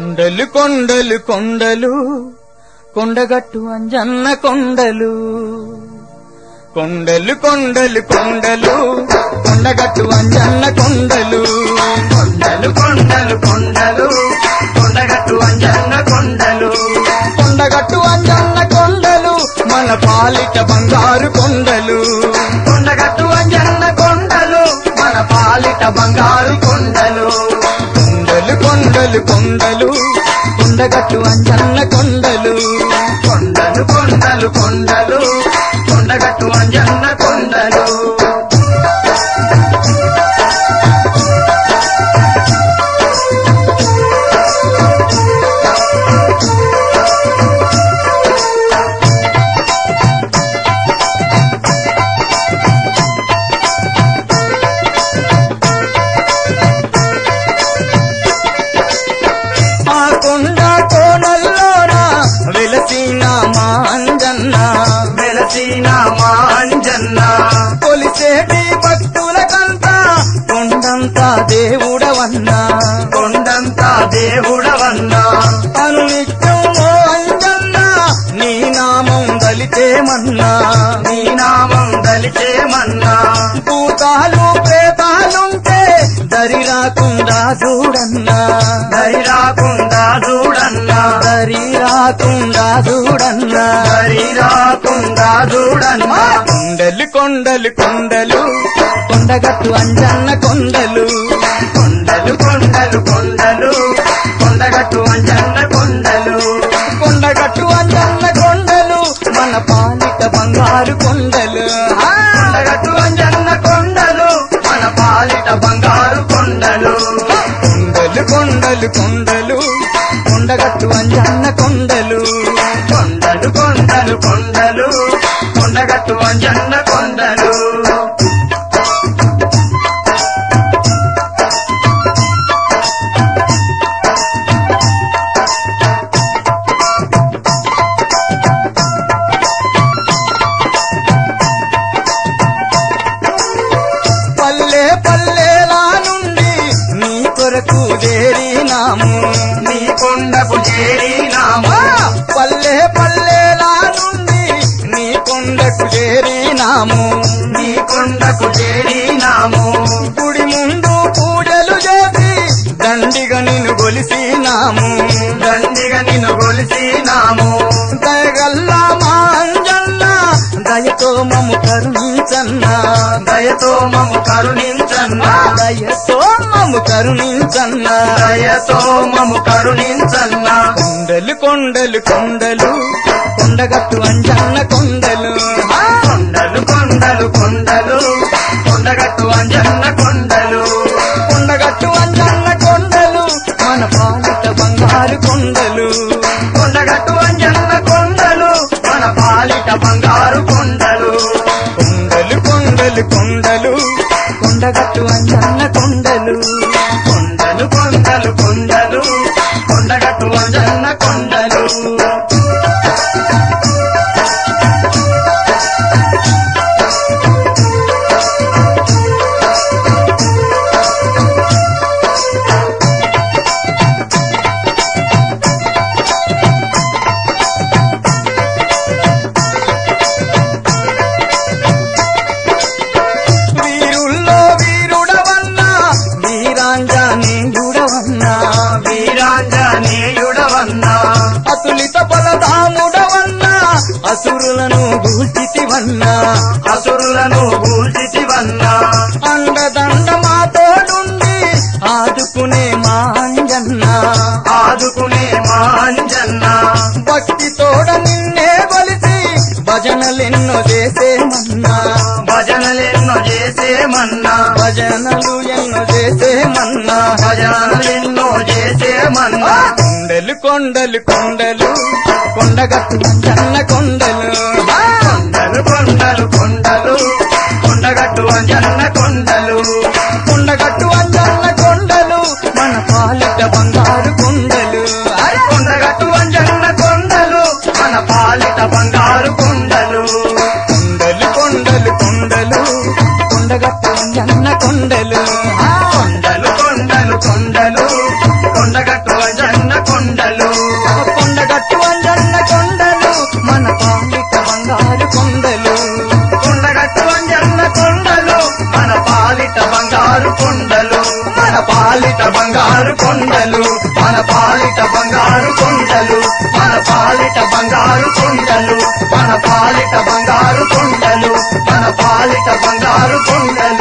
కొండలు కొండలు కొండలు కొండగట్టు అంజన్న కొండలు కొండలు కొండలు కొండలు కొండగట్టు అంజన్న కొండలు కొండలు కొండలు కొండలు కొండగట్టు అంజన్న కొండలు కొండగట్టు అంజన్న కొండలు మన పాలిట బంగారు కొండలు కొండగట్టు అంజన్న కొండలు మన పాలిట బంగారు కొండలు కొండలు కొండలు కొండలు కొండగట్టు అంజన్న కొండలు కొండలు కొండలు కొండలు కొండగట్టు అంజన్న కొండలు ఆ కొండ కోనల్లోన వెలసిన మా అంజన్న వెలసిన మా అంజన్న కొలిసేటి భక్తులకంతా కొండంతా దేవుడవన్నా కొండంతా దేవుడవన్నా అనునిత్యం ఓ అంజన్న నీ నామం దలితేమన్నా నీ నామం దలిచేమన్నా భూతాలు ప్రేతాలుంటే దరి రాకుండా చూడన్నా దరి రాకుండా చూడన్నా దరి రాకుండా చూడన్నా దరి రాకుండా చూడన్నా కొండలు కొండలు కొండలు కొండగట్టు అంజన్న కొండలు కొండలు కొండలు కొండలు కొండగట్టు అంజన్న కొండలు కొండగట్టు అంజన్న కొండలు మన పాలిట బంగారు కొండలు ఆ! కొండగట్టు అంజన్న కొండలు మన పాలిట బంగారు కొండలు కొండలు కొండలు కొండలు కొండగట్టు అంజన్న కొండలు కొండలు కొండలు కొండలు కొండగట్టు అంజన్న కొండలు పల్లె పల్లెలా నుండి నీ కొరకు చేరినాము నీ కొండకు చేరినామా ఆ! పల్లె పల్లెలా నుండి నీ కొండకు చేరినాము నీ కొండకు చేరినాము గుడి ముందు పూజలు చేసి దండిగా నిన్ను గొలిసినాము దండిగా నిన్ను కొలిసినాము దయగల్లా మా అంజన్న దయతో మము కరుణించన్నా దయతో మము కరుణించన్నా దయతో మము కరుణించన్నా దయతో మము కరుణించన్నా కొండలు కొండలు కొండలు కొండగట్టు అంజన్న కొండలు ఆ! కొండలు కొండలు కొండలు కొండగట్టు అంజన్న కొండలు కొండగట్టు అంజన్న కొండలు మన పాలిట బంగారు కొండలు కొండగట్టు అంజన్న కొండలు మన పాలిట బంగారు కొండలు కొండలు కొండలు కొండలు కొండగట్టు అంజన్న కొండలు కొండలు కొండలు కొండలు కొండగట్టు అంజన్న కొండలు వీరుల్లో వీరుడవన్నా వీరాంజనేయుడవన్నా వీరాంజనేయుడవన్నా అతులిత బలధాముడవన్నా అసురులను గూల్చితివన్నా అసురులను గూల్చితివన్నా అండదండ మాతోడుండి ఆదుకునే మా అంజన్న ఆదుకునే మా అంజన్న భక్తితోడ నిన్నే కొలిసి భజనలెన్నో చేసేమన్నా భజనలెన్నో చేసేమన్నా భజనలు ఎన్నో చేసేమన్నా భజనలెన్నో చేసేమన్నా కొండలు కొండలు కొండలు కొండగట్టు అంజన్న కొండలు ఆ! కొండలు కొండలు కొండలు కొండగట్టు అంజన్న కొండలు కొండగట్టు అంజన్న కొండలు మన పాలిట బంగారు కొండలు అరే! కొండగట్టు అంజన్న కొండలు మన పాలిట బంగారు కొండలు కొండలు కొండలు కొండలు కొండగట్టు అంజన్న కొండలు ఆ! కొండలు కొండలు కొండలు కొండగట్టు అంజన్న కొండలు పాలిట బంగారు కొండలు మన పాలిట బంగారు కొండలు మన పాలిట బంగారు కొండలు మన పాలిట బంగారు కొండలు మన పాలిట బంగారు కొండలు